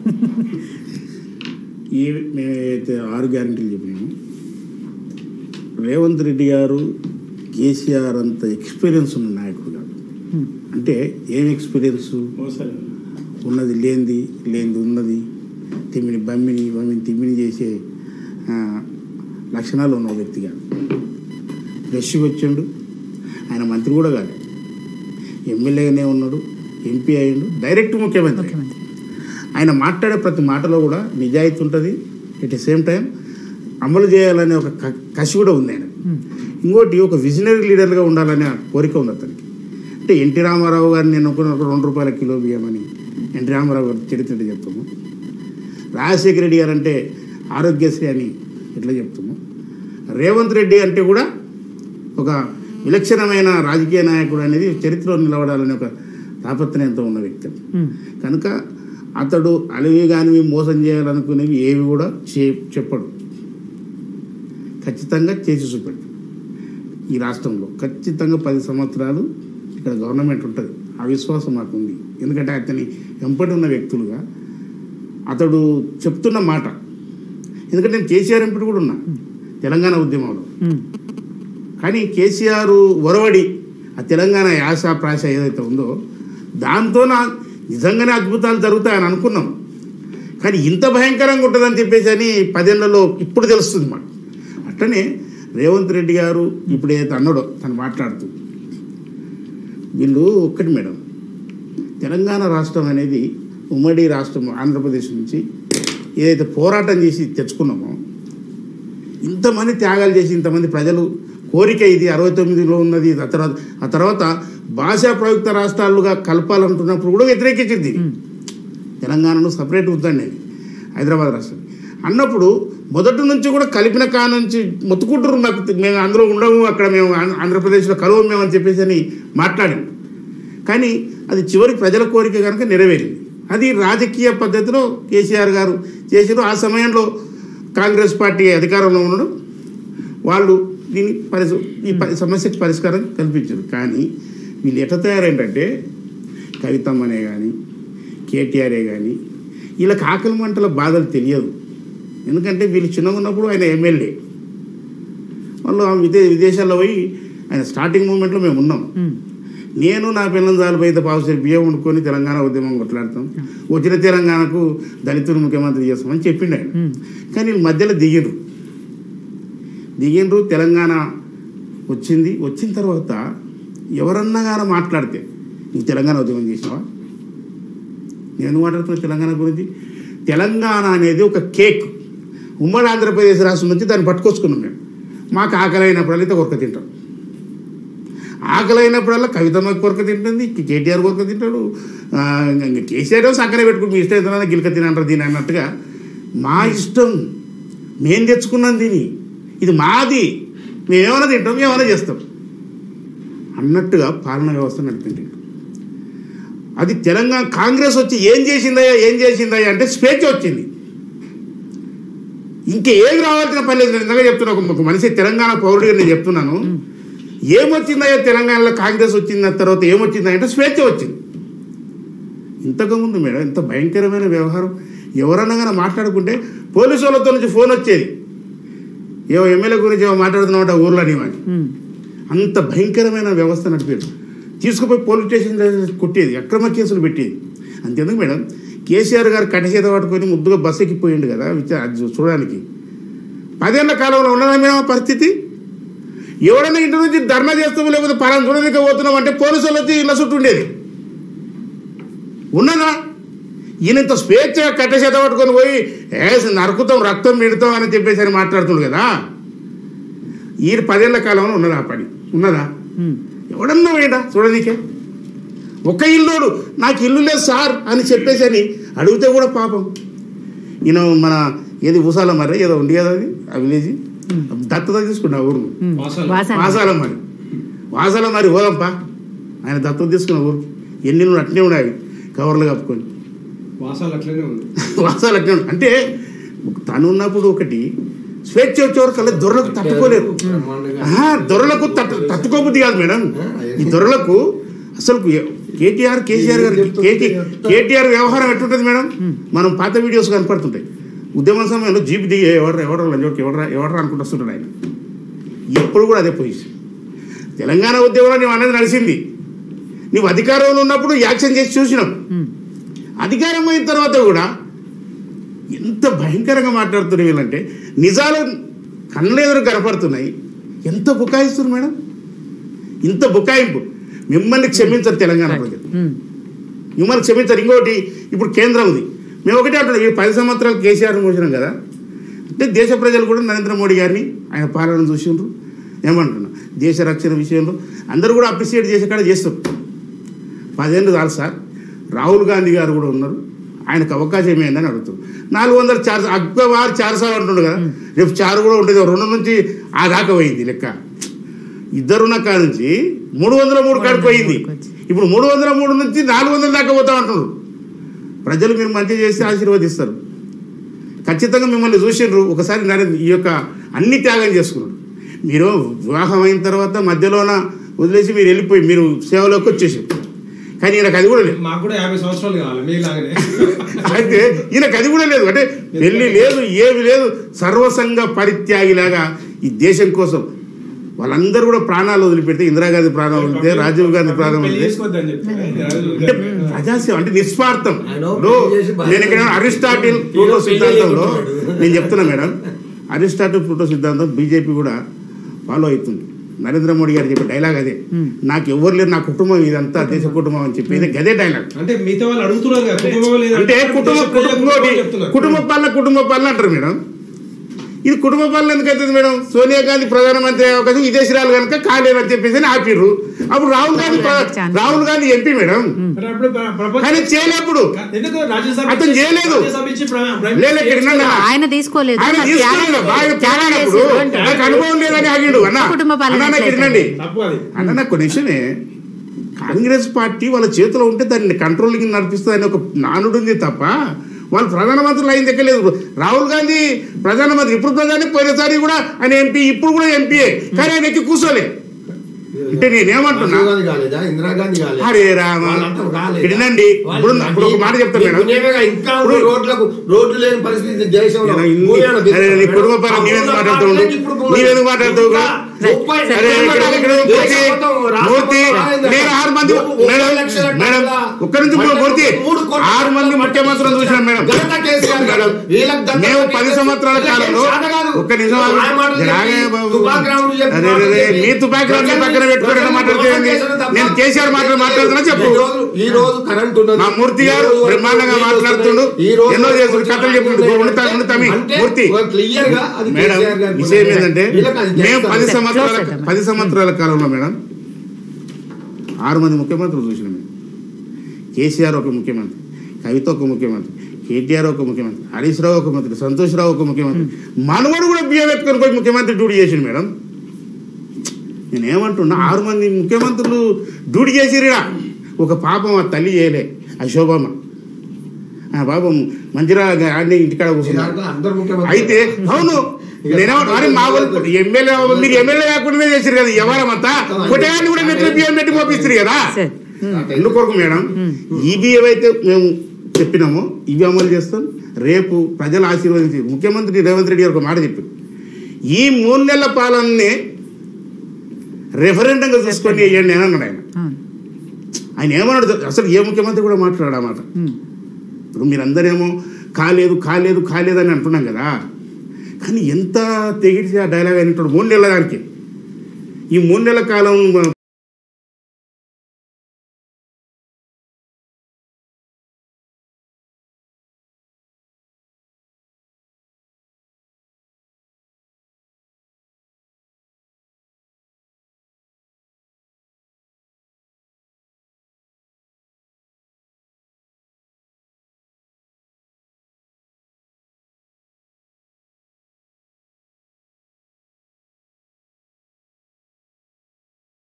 ఈ మేమైతే ఆరు గ్యారంటీలు చెప్పినాము రేవంత్ రెడ్డి గారు కేసీఆర్ అంత ఎక్స్పీరియన్స్ ఉన్న నాయకుడు కాదు అంటే ఏం ఎక్స్పీరియన్స్ ఉన్నది లేనిది లేనిది ఉన్నది తిమ్మిని బమ్మిని బమ్మిని తిమ్మిని చేసే ఆ, లక్షణాలు ఉన్న వ్యక్తి కాదు ఫ్రెష్గా వచ్చిండు ఆయన మంత్రి కూడా కాదు ఎమ్మెల్యేగానే ఉన్నాడు ఎంపీ అయ్యిండు డైరెక్ట్ ముఖ్యమంత్రి ముఖ్యమంత్రి ఆయన మాట్లాడే ప్రతి మాటలో కూడా నిజాయితీ ఉంటుంది ఎట్ ద సేమ్ టైం అమలు చేయాలనే ఒక క- కసి కూడా ఉంది ఆయన ఇంకోటి ఒక విజనరీ లీడర్గా ఉండాలనే కోరిక ఉంది అతనికి అంటే ఎన్టీ రామారావు గారిని నేను ఒక రెండు రూపాయల కిలో బియ్యమని ఎన్టీ రామారావు గారు చరిత్ర చెప్తాము రాజశేఖర రెడ్డి గారు అంటే ఆరోగ్యశ్రీ అని ఇట్లా చెప్తాము రేవంత్ రెడ్డి అంటే కూడా ఒక విలక్షణమైన రాజకీయ నాయకుడు అనేది చరిత్రలో నిలబడాలనే ఒక తాపత్రయంతో ఉన్న వ్యక్తి ఉమ్. కనుక అతడు అలివి కానివి మోసం చేయాలనుకునేవి ఏవి కూడా చే చెప్పడు ఖచ్చితంగా చేసి చూపెడు ఈ రాష్ట్రంలో ఖచ్చితంగా పది సంవత్సరాలు ఇక్కడ గవర్నమెంట్ ఉంటుంది ఆ విశ్వాసం మాకు ఉంది ఎందుకంటే అతని వెంపటి ఉన్న వ్యక్తులుగా అతడు చెప్తున్న మాట ఎందుకంటే నేను కేసీఆర్ ఎంపటి కూడా ఉన్నా తెలంగాణ ఉద్యమంలో ఉమ్. కానీ కేసీఆర్ ఒరవడి ఆ తెలంగాణ యాస ప్రాస ఏదైతే ఉందో దాంతో నా నిజంగానే అద్భుతాలు జరుగుతాయని అనుకున్నాం కానీ ఇంత భయంకరంగా ఉంటుందని చెప్పేసి అని పదేళ్లలో ఇప్పుడు తెలుస్తుంది మాకు అట్లనే రేవంత్ రెడ్డి గారు ఇప్పుడు ఏదైతే అన్నాడో తను మాట్లాడుతూ వీళ్ళు ఒక్కటి మేడం తెలంగాణ రాష్ట్రం అనేది ఉమ్మడి రాష్ట్రం ఆంధ్రప్రదేశ్ నుంచి ఏదైతే పోరాటం చేసి తెచ్చుకున్నామో ఇంతమంది త్యాగాలు చేసి ఇంతమంది ప్రజలు కోరిక ఇది అరవై తొమ్మిదిలో ఉన్నది ఆ తర్వాత ఆ తర్వాత భాషా ప్రయుక్త రాష్ట్రాలుగా కలపాలంటున్నప్పుడు కూడా వ్యతిరేకించింది ఇది. తెలంగాణను సపరేట్ వద్దండి హైదరాబాద్ రాష్ట్రం అన్నప్పుడు మొదటి నుంచి కూడా కలిపిన కా నుంచి మొత్తుకుంటారు మాకు మేము అందులో ఉండము అక్కడ మేము ఆంధ్ర- ఆంధ్రప్రదేశ్లో కలవము మేము అని చెప్పేసి అని మాట్లాడాం కానీ అది చివరికి ప్రజల కోరిక కనుక నెరవేరింది అది రాజకీయ పద్ధతిలో కేసీఆర్ గారు చేసారు ఆ సమయంలో కాంగ్రెస్ పార్టీ అధికారంలో ఉండడం వాళ్ళు దీన్ని పరిశ ఈ ప- సమస్యకి పరిష్కారం కల్పించారు కానీ వీళ్ళు ఎట్లా తయారైందంటే కవితమ్మనే కానీ కేటీఆర్ఏ కానీ వీళ్ళకి ఆకలి మంటల బాధలు తెలియదు ఎందుకంటే వీళ్ళు చిన్నగా ఉన్నప్పుడు ఆయన ఎమ్మెల్యే వాళ్ళు ఆ విదే విదేశాల్లో పోయి ఆయన స్టార్టింగ్ మూమెంట్లో మేము ఉన్నాం ఉమ్. నేను నా పిల్లల జాలిపై పావుసేరు బియ్యం వండుకొని తెలంగాణ ఉద్యమం కొట్లాడతాం వచ్చిన తెలంగాణకు దళితులు ముఖ్యమంత్రి చేస్తామని చెప్పిండు ఆయన ఉమ్. కానీ వీళ్ళు మధ్యలో దిగిండ్రు దిగిండ్రు తెలంగాణ వచ్చింది వచ్చిన తర్వాత ఎవరన్నా కానీ మాట్లాడితే నువ్వు తెలంగాణ ఉద్యమం చేసినావా నేను మాట్లాడుతున్నా తెలంగాణ గురించి తెలంగాణ అనేది ఒక కేక్ ఉమ్మడి ఆంధ్రప్రదేశ్ రాష్ట్రం నుంచి దాన్ని పట్టుకొచ్చుకున్నాం మేము మాకు ఆకలి అయినప్పుడల్లా అయితే కొరక తింటాం ఆకలి అయినప్పుడల్లా కవితమ్మ కొరక తింటుంది కేటీఆర్ కొరక తింటాడు ఆ, ఇంకా కేసీఆర్ సక్కనే పెట్టుకుని మీ ఇష్టం అయితే గిలక తినంటారు దీని అన్నట్టుగా మా ఇష్టం మేం తెచ్చుకున్నాం దీని ఇది మాది మేమేమైనా తింటాం ఏమైనా చేస్తాం అన్నట్టుగా పాలనా వ్యవస్థ నడిపింది అది తెలంగాణ కాంగ్రెస్ వచ్చి ఏం చేసిందయ్యా ఏం చేసిందయ్యా అంటే స్వేచ్ఛ వచ్చింది ఇంకా ఏం రావాల్సిన పని లేదు నేను ఇందాక చెప్తున్నా ఒక- ఒక మనిషి తెలంగాణ పౌరుడిగా నేను చెప్తున్నాను ఏమొచ్చిందయ్యా తెలంగాణలో కాంగ్రెస్ వచ్చిన తర్వాత ఏమొచ్చిందా అంటే స్వేచ్ఛ వచ్చింది ఇంతకుముందు మేడం ఇంత భయంకరమైన వ్యవహారం ఎవరన్నా కానీ మాట్లాడుకుంటే పోలీసు వాళ్ళతో నుంచి ఫోన్ వచ్చేది ఏవో ఎమ్మెల్యే గురించి ఏమో మాట్లాడుతున్నామంటే ఆ ఊర్లో అని ఉమ్. అంత భయంకరమైన వ్యవస్థ నడిపేది తీసుకుపోయి పోలీస్ స్టేషన్ కొట్టేది అక్రమ కేసులు పెట్టేది అంతెందుకు మేడం కేసీఆర్ గారు కట్టచేత పట్టుకొని ముద్దుగా బస్సు ఎక్కిపోయిండు కదా విచా- అది చూ- చూడడానికి పదేళ్ల కాలంలో ఉన్నదా మేడం ఆ పరిస్థితి ఎవడన్నా ఇంటి నుంచి ధర్నా చేస్తామో లేకపోతే పలానా చూడడానికి పోతున్నాం అంటే పోలీసు వాళ్ళు వచ్చి ఇళ్ళ చుట్టూ ఉండేది ఉన్నదా ఈయన ఇంత స్వేచ్ఛగా కట్టచేత పట్టుకొని పోయి ఏ నరుకుతాం రక్తం మిడతాం అని చెప్పేసి అని మాట్లాడుతుండు కదా ఈ పదేళ్ల కాలంలో ఉన్నదా ఆ పని ఉన్నదా ఉమ్. ఎవడన్నా వేయడా చూడనీకే ఒక్క ఇల్లుడు నాకు ఇల్లు లేదు సార్ అని చెప్పేసి అని అడిగితే కూడా పాపం ఈయన మన ఏది ఊసాల మరి ఏదో ఉంది కదా అది ఆ విలేజ్ దత్తత తీసుకున్నా ఊరు ఉమ్. వాసాలు. వాసాలు. వాసాల మరి వాసాల మరి పోదాంపా ఆయన దత్తత తీసుకున్న ఊరు ఎన్ని నువ్వు అట్నే ఉన్నాయి కవర్లు కప్పుకొని వాసాలు అట్లనే ఉంది వాసాలు అట్నే ఉన్నాయి. అంటే తను ఉన్నప్పుడు ఒకటి స్వేచ్ఛ వచ్చేవారు కల్లా దొరలకు తట్టుకోలేరు బ్రహ్మాండంగా ఆహా, దొరలకు తట్టు తట్టుకోబుద్ది కాదు మేడం ఈ దొరలకు అసలు కేటీఆర్ కేసీఆర్ గారు కేటీ కేటీఆర్ వ్యవహారం ఎట్లుంటుంది మేడం మనం పాత వీడియోస్ కనపడుతుంటాయి ఉద్యమ సమయంలో జీప్ దిగి ఎవరు ఎవరు లంజోకి ఎవడరా ఎవడరా అనుకుంటూ వస్తుంటాడు ఆయన ఎప్పుడు కూడా అదే పొజిషన్ తెలంగాణ ఉద్యమంలో నువ్వు అనేది నడిచింది నువ్వు అధికారంలో ఉన్నప్పుడు యాక్షన్ చేసి చూసినాం అధికారం అయిన తర్వాత కూడా ఎంత భయంకరంగా మాట్లాడుతున్నారు వీళ్ళంటే నిజాలు కళ్ళెదురు కనపడుతున్నాయి ఎంత బుకాయిస్తున్నారు మేడం ఇంత బుకాయింపు మిమ్మల్ని క్షమించరు తెలంగాణ ప్రజలు ఉమ్. మిమ్మల్ని క్షమించరు ఇంకోటి ఇప్పుడు కేంద్రం ఉంది మేము ఒకటే అంటున్నాం ఈ పది సంవత్సరాలు కేసీఆర్ మోసినాం కదా అంటే దేశ ప్రజలు కూడా నరేంద్ర మోడీ గారిని ఆయన పాలన చూసిండ్రు ఏమంటున్నా దేశ రక్షణ విషయంలో అందరూ కూడా అప్రిషియేట్ చేసే కాడ చేస్తారు పదేళ్ళు చాలు సార్ రాహుల్ గాంధీ గారు కూడా ఉన్నారు ఆయనకు అవకాశం ఏమైందని అడుగుతారు నాలుగు వందల చార్ అక్బర్ చారు సార్ అంటుండు కదా రేపు చారు కూడా ఉంటుంది రెండు నుంచి ఆ దాకా పోయింది లెక్క ఇద్దరున్న కాడ నుంచి మూడు వందల మూడు కాడికి పోయింది ఇప్పుడు మూడు వందల మూడు నుంచి నాలుగు వందల దాకా పోతా అంటున్నారు ప్రజలు మీరు మంచి చేసి ఆశీర్వదిస్తారు ఖచ్చితంగా మిమ్మల్ని చూసిండ్రు ఒకసారి నరేంద్ర ఈ యొక్క అన్ని త్యాగం చేసుకున్నారు మీరు వివాహం అయిన తర్వాత మధ్యలోన వదిలేసి మీరు వెళ్ళిపోయి మీరు సేవలోకి వచ్చేసారు కానీ ఈయనకు అది కూడా లేదు మాకు కూడా యాభై సంవత్సరాలు కావాలి మీ లాగానే అయితే ఈయనకు అది కూడా లేదు అంటే పెళ్లి లేదు ఏమి లేదు సర్వసంగ పరిత్యాగిలాగా ఈ దేశం కోసం వాళ్ళందరూ కూడా ప్రాణాలు వదిలిపెడితే ఇందిరాగాంధీ ప్రాణాలు వదిలితే రాజీవ్ గాంధీ ప్రాణాలు పెళ్లి వదిలితే చేసుకోవద్దని చెప్పి అంటే ప్రజాసేవ అంటే నిస్వార్థం ఆయన ఇప్పుడు పెళ్లి చేసి భార్య- నేను ఇక్కడ అరిస్టాటిల్ ఈయన ప్లూటో పెళ్లి సిద్ధాంతంలో చేసుకుంటున్నాడు. నేను చెప్తున్నా మేడం అరిస్టాటిల్ ప్లూటో సిద్ధాంతం బీజేపీ కూడా ఫాలో అవుతుంది నరేంద్ర మోడీ గారు చెప్పే డైలాగ్ అదే నాకు ఎవరు లేరు నా కుటుంబం ఇదంతా దేశ కుటుంబం అని చెప్పేది గదే డైలాగ్ అంటే మిగతా వాళ్ళు అడుగుతున్నారు కదా కుటుంబం లేదా అంటే కుటుంబ దేశ ప్రజల కుటుంబం కుటుంబం చెప్తున్నారు. కుటుంబ పాలన కుటుంబ పాలన అంటారు మేడం ఇది కుటుంబ పాలన ఎందుకు అవుతుంది మేడం సోనియా గాంధీ ప్రధానమంత్రి అయ్యే అవకాశం విదేశీరాలు కనుక కాలేదని చెప్పేసి అని ఆపిర్రు అప్పుడు రాహుల్ గాంధీ ప్ర- రాహుల్ గాంధీ ఎంపీ మేడం మరి అప్పుడు ప్ర- ప్రపంచ- కానీ చేయలేప్పుడు ఎందుకు రాజ్యసభ అతను చేయలేదు. రాజ్యసభ ఇచ్చి ప్ర- ప్రైమ్ లేదు ఇక్కడ మినిస్టర్ వినండి. ఆయన తీసుకోలేదు ఆయన త్యాగం తీసుకున్నాడు బాగా త్యాగం త్యాగానప్పుడు చేసిండు అంటారు. నాకు అనుభవం లేదని ఆగిండు అన్న కుటుంబ పాలన అన్న నాకు ఎట్లయితే? వినండి తప్పు అది అన్న నాకు నిమిషమే కాంగ్రెస్ పార్టీ వాళ్ళ చేతిలో ఉంటే దాన్ని కంట్రోలింగ్ నడిపిస్తుంది ఒక నానుడు ఉంది తప్ప వాళ్ళు ప్రధానమంత్రులు అయింది ఎక్కలేదు రాహుల్ గాంధీ ప్రధానమంత్రి ఇప్పుడు ప్రధాని పోయినసారి కూడా ఆయన ఎంపీ ఇప్పుడు కూడా ఎంపీఏ కానీ ఆయన ఎక్కి కూర్చోలే అంటే నేనేమంటున్నా రాజీవ్ గాంధీ కాలేదా ఇందిరాగాంధీ కాలేదా హరే రామ వాళ్ళంతా కాలేదా? వినండి ఇప్పుడు వాళ్ళు ఇప్పుడు ఒక మాట చెప్తాను మీ మేడం పుణ్యమేగా ఇంకా ఇప్పుడు- రోడ్లకు రోడ్లు లేని పరిస్థితి దేశంలో ఇలా ఇన్ని- భూయాన అరే, నీ బిస్కెట్ కుటుంబ పరంగా మేడం. నీవెందుకు అప్పుడు మాట్లాడుతావు? ఇప్పుడు భూములు- నీవెందుకు మాట్లాడుతావు? ఇంకా ముప్పై అరే, ఇక్కడ ఇక్కడ మూర్తి, మూర్తి, నేను ఆరు మంది మేడం మేడం ఒక్క నుంచి మూడు మూర్తి ఆరు మంది ముఖ్యమంత్రులు చూసినాం మేడం మేడం మేము పది సంవత్సరాల కాలంలో ఒక్క నిజం ఆగు. రాగే బాబు అరే అరే, అరే, మీ తుపాకి రాజే పక్కన పెట్టుకోవడం మాట్లాడుతుంది నేను కేసీఆర్ మాటలు మాట్లాడుతున్నా చెప్పు ఈ రోజు కరెంట్ ఉన్నది మా మూర్తి గారు ఈ రోజు బ్రహ్మాండంగా ఈ రోజు మాట్లాడుతుండు. ఈ రోజు ఎన్నో చేస్తుండు, కథలు చెప్తుండు. ఉండుతా, ఉండుతా మీ అంటే మూర్తి. క్లియర్ గా అది మేడం కేసీఆర్ గారి విషయం ఏంటంటే వీళ్ళకి అది మేము చేస్తారు. పది సంవత్సరాల Close చేద్దాం. పది సంవత్సరాల కాలంలో మేడం ఆరు మంది ముఖ్యమంత్రులు చూసినాం మేము కేసీఆర్ ఒక ముఖ్యమంత్రి కవిత ఒక ముఖ్యమంత్రి కేటీఆర్ ఒక ముఖ్యమంత్రి హరీష్ రావు ఒక మంత్రి సంతోష్ రావు ఒక ముఖ్యమంత్రి మనవడు కూడా బియ్యం ఎత్తుకొని పోయి ముఖ్యమంత్రి డ్యూటీ చేసిండు మేడం నేను ఏమంటున్నా ఆరు మంది ముఖ్యమంత్రులు డ్యూటీ చేసిరిడా ఒక పాపం ఆ తల్లి చేయలే ఆ శోభమ్మ ఆ పాపం మంచిరా ఆడిని ఇంటికాడ ఈ కూర్చున్నారు దాంట్లో అందరు ముఖ్యమంత్రి అయితే అవును నేనేమంటే మా వాళ్ళు ఎమ్మెల్యే మీరు ఎమ్మెల్యే కాకుండా చేసారు కదా ఎవరమంతా కొట్టగాన్ని కూడా నెత్తిన బియ్యం పెట్టి పంపిస్తారు కదా సరే. ఎందుకొరకు మేడం ఇవి ఏవైతే మేము చెప్పినామో ఇవి అమలు చేస్తాం రేపు ప్రజలు ఆశీర్వదించి ముఖ్యమంత్రి రేవంత్ రెడ్డి గారు ఒక మాట చెప్పారు ఈ మూడు నెలల పాలననే రెఫరెండంగా చూసుకొని వేయండి అని అన్నాడు ఆయన అవును. ఆయన ఏమన్నాడు తె- అసలు ఏ ముఖ్యమంత్రి కూడా మాట్లాడాడు ఆ మాట ఉమ్. ఇప్పుడు మీరందరేమో కాలేదు కాలేదు కాలేదు అని అంటున్నాం కదా కానీ ఎంత తెగిడిచి ఆ డైలాగ్ అయినట్టు మూడు నెలల దానికి ఈ మూడు నెలల కాలం